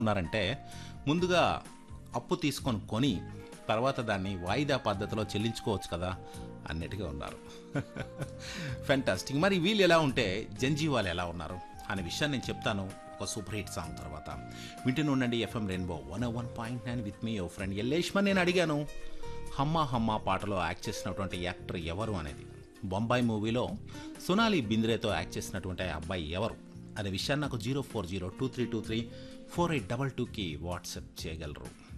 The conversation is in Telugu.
ఉన్నారంటే ముందుగా అప్పు తీసుకొని కొని తర్వాత దాన్ని వాయిదా పద్ధతిలో చెల్లించుకోవచ్చు కదా అన్నట్టుగా ఉన్నారు ఫెంటాస్టిక్ మరి వీళ్ళు ఎలా ఉంటే జంజీవాలు ఎలా ఉన్నారు అనే విషయాన్ని నేను చెప్తాను ఒక సూపర్ హిట్ సాంగ్ తర్వాత వింటూనే ఉండండి FM rainbow one one point nine with మీ ఓ ఫ్రెండ్ ఎల్లేష్మన్ నేను అడిగాను హమ్మా హమ్మా పాటలో యాక్ట్ చేసినటువంటి యాక్టర్ ఎవరు అనేది బొంబాయి మూవీలో సునాలి బింద్రేతో యాక్ట్ చేసినటువంటి ఆ అబ్బాయి ఎవరు అనే విషయాన్ని నాకు zero four zero two three two three four eight double టూకి వాట్సాప్ చేయగలరు